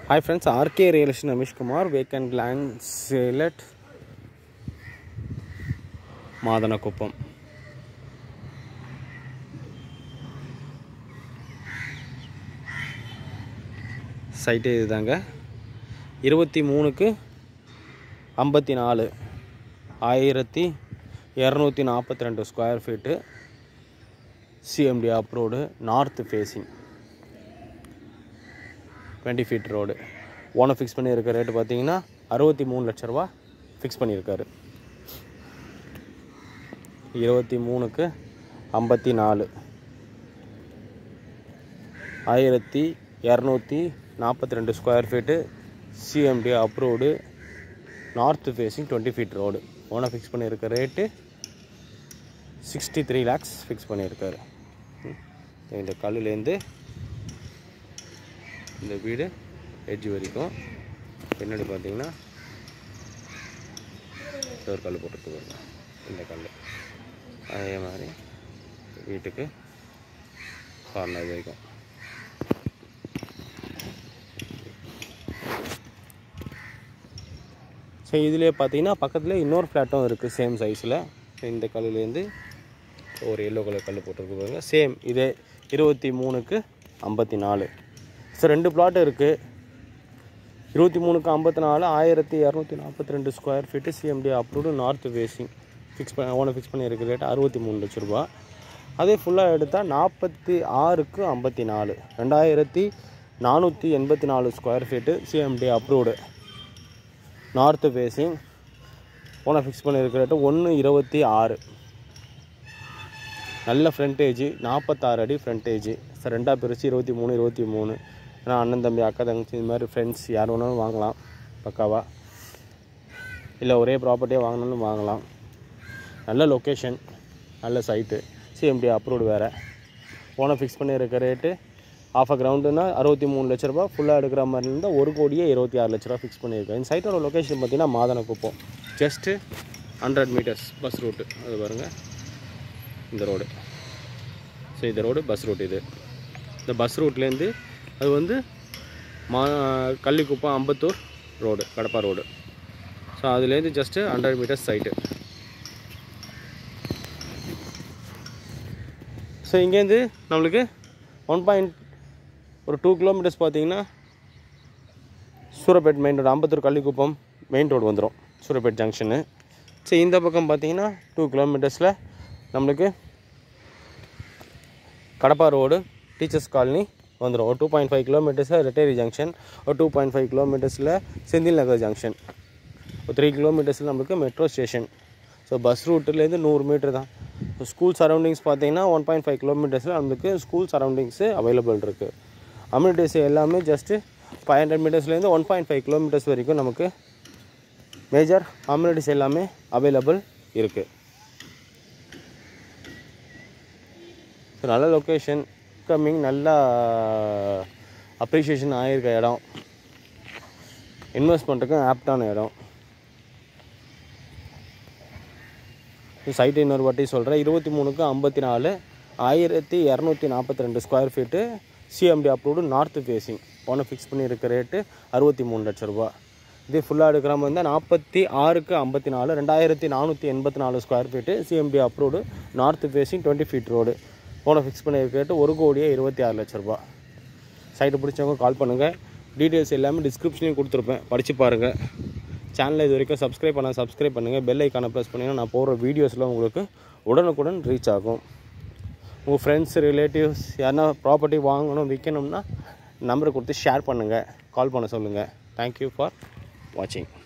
Hi friends RK realist Rameshkumar vacant land sale at Mathanakuppam site இதுதாங்க இருபத்தி மூணுக்கு ஐம்பத்தி நாலு ஆயிரத்தி இரநூத்தி நாற்பத்தி ரெண்டு square feet CMDA approved north facing twenty feet road owner fix பண்ணியிருக்க ரேட்டு பார்த்தீங்கன்னா அறுபத்தி மூணு லட்ச ரூபா ஃபிக்ஸ் பண்ணியிருக்காரு இருபத்தி மூணுக்கு ஐம்பத்தி நாலு ஆயிரத்தி இரநூத்தி நாற்பத்தி ரெண்டு square feet CMDA approved north facing twenty feet road owner fix பண்ணியிருக்க rate sixty three lakhs fix பண்ணியிருக்காரு ம். இந்த கல்லுலேருந்து இந்த வீடு எட்ஜ் வரைக்கும் பின்னாடி பார்த்தீங்கன்னா இந்த ஒரு கல் போட்டுருக்கு இந்த கல் அதே மாதிரி வீட்டுக்கு கார்னர் வரைக்கும் ஸோ இதுலேயே பார்த்தீங்கன்னா பக்கத்தில் இன்னொரு ஃப்ளாட்டும் இருக்குது சேம் சைஸில் இந்த கல்லுலேருந்து ஒரு எல்லோ கலர் கல் போட்டிருக்கு பாருங்க சேம் இதே இருபத்தி மூணுக்கு ஐம்பத்தி நாலு ஸோ ரெண்டு பிளாட் இருக்குது இருபத்தி மூணுக்கு ஐம்பத்தி நாலு ஆயிரத்தி இரநூத்தி நாற்பத்தி ரெண்டு square feet CMDA approved north facing fix பண்ண ஓனை ஃபிக்ஸ் பண்ணியிருக்க ரேட் அறுபத்தி மூணு லட்ச ரூபா அதே ஃபுல்லாக எடுத்தால் நாற்பத்தி ஆறுக்கு ஐம்பத்தி நாலு ரெண்டாயிரத்தி நானூற்றி எண்பத்தி நாலு square feet CMDA approved north facing ஓனை ஃபிக்ஸ் பண்ணியிருக்க ரேட்டு ஒன்று இருபத்தி ஆறு நல்ல ஃப்ரண்டேஜ் நாற்பத்தாறு அடி ஃப்ரண்டேஜ் சார் ரெண்டாக பிரித்து இருபத்தி மூணு இருபத்தி மூணு ஏன்னா அண்ணன் தம்பி அக்கா தங்கச்சி இது மாதிரி ஃப்ரெண்ட்ஸ் யார் வேணாலும் வாங்கலாம் பக்காவா இல்லை ஒரே ப்ராப்பர்ட்டியாக வாங்கணும்னு வாங்கலாம் நல்ல லொக்கேஷன் நல்ல சைட்டு சிஎம்டி அப்ரூவ்டு வேறு ஓனை ஃபிக்ஸ் பண்ணியிருக்க ரேட்டு ஆஃப் அ கிரவுண்டுனா அறுபத்தி மூணு லட்ச ரூபா ஃபுல்லாக எடுக்கிற மாதிரி இருந்தால் ஒரு கோடியே இருபத்தி ஆறு லட்ச ரூபா ஃபிக்ஸ் பண்ணியிருக்கேன் இந்த சைட்டோட லொக்கேஷன் பார்த்தீங்கன்னா Mathanakuppam just hundred meters bus route அது பாருங்கள் இந்த ரோடு ஸோ இந்த ரோடு பஸ் ரூட் இது இந்த பஸ் ரூட்லேருந்து அது வந்து மா Kallikuppam Ambattur road Kadapa road so அதுலேருந்து just hundred meters site so இங்கேருந்து நம்மளுக்கு ஒன் பாயிண்ட் ஒரு டூ கிலோமீட்டர்ஸ் பார்த்தீங்கன்னா Surapet main road Ambattur Kallikuppam main road வந்துடும் சூரப்பேட் ஜங்ஷனு சரி இந்த பக்கம் பார்த்தீங்கன்னா டூ கிலோமீட்டர்ஸில் நம்மளுக்கு கடப்பா ரோடு டீச்சர்ஸ் காலனி வந்துடும் ஒரு டூ பாயிண்ட் ஃபைவ் கிலோமீட்டர்ஸில் ரெட்டேரி ஜங்ஷன் ஒரு டூ பாயிண்ட் ஃபைவ் கிலோமீட்டர்ஸில் செந்தில் நகர் ஜங்ஷன் ஒரு த்ரீ கிலோமீட்டர்ஸில் நம்மளுக்கு மெட்ரோ ஸ்டேஷன் ஸோ பஸ் ரூட்டுலேருந்து நூறு மீட்டர் தான் ஸோ ஸ்கூல் சரௌண்டிங்ஸ் பார்த்தீங்கன்னா ஒன் பாயிண்ட் ஃபைவ் கிலோமீட்டர்ஸில் நம்மளுக்கு ஸ்கூல் சரௌண்டிங்ஸு அவைலபிள் இருக்குது அம்யூனிட்டிஸ் எல்லாமே ஜஸ்ட்டு ஃபைவ் ஹண்ட்ரட் மீட்டர்ஸ்லேருந்து ஒன் பாயிண்ட் ஃபைவ் கிலோமீட்டர்ஸ் வரைக்கும் நமக்கு மேஜர் அம்யூனிட்டிஸ் எல்லாமே அவைலபிள் இருக்குது ஸோ நல்ல லொக்கேஷன் கம்மிங் நல்லா அப்ரிஷியேஷன் ஆகிருக்க இடம் இன்வெஸ்ட் பண்ணுறதுக்கும் ஆப்டான இடம் சைட்டு இன்னொரு வாட்டி சொல்கிறேன் இருபத்தி மூணுக்கு ஐம்பத்தி நாலு ஆயிரத்தி இரநூத்தி நாற்பத்தி ரெண்டு square feet CMDA approved north facing ஒன்று ஃபிக்ஸ் பண்ணியிருக்க ரேட்டு அறுபத்தி மூணு லட்ச ரூபா இதே ஃபுல்லாக எடுக்கிற மாதிரி இருந்தால் நாற்பத்தி ஆறுக்கு ஐம்பத்தி நாலு ரெண்டாயிரத்தி நானூற்றி எண்பத்தி நாலு square feet CMDA approved north facing twenty feet road போனை ஃபிக்ஸ் பண்ணியிருக்க ரேட்டு ஒரு கோடியே இருபத்தி ஆறு லட்ச ரூபா சைட்டு பிடிச்சவங்க கால் பண்ணுங்கள் டீட்டெயில்ஸ் எல்லாமே டிஸ்கிரிப்ஷன்லையும் கொடுத்துருப்பேன் படித்து பாருங்கள் சேனலை இது வரைக்கும் சப்ஸ்கிரைப் பண்ண சப்ஸ்கிரைப் பண்ணுங்கள் பெல் ஐக்கானை ப்ரெஸ் பண்ணிங்கன்னா நான் போடுற வீடியோஸில் உங்களுக்கு உடனுக்குடன் ரீச் ஆகும் உங்கள் ஃப்ரெண்ட்ஸ் ரிலேட்டிவ்ஸ் யாருன்னா ப்ராப்பர்ட்டி வாங்கணும் விற்கணும்னா நம்பரை கொடுத்து ஷேர் பண்ணுங்கள் கால் பண்ண சொல்லுங்கள் தேங்க்யூ ஃபார் வாட்சிங்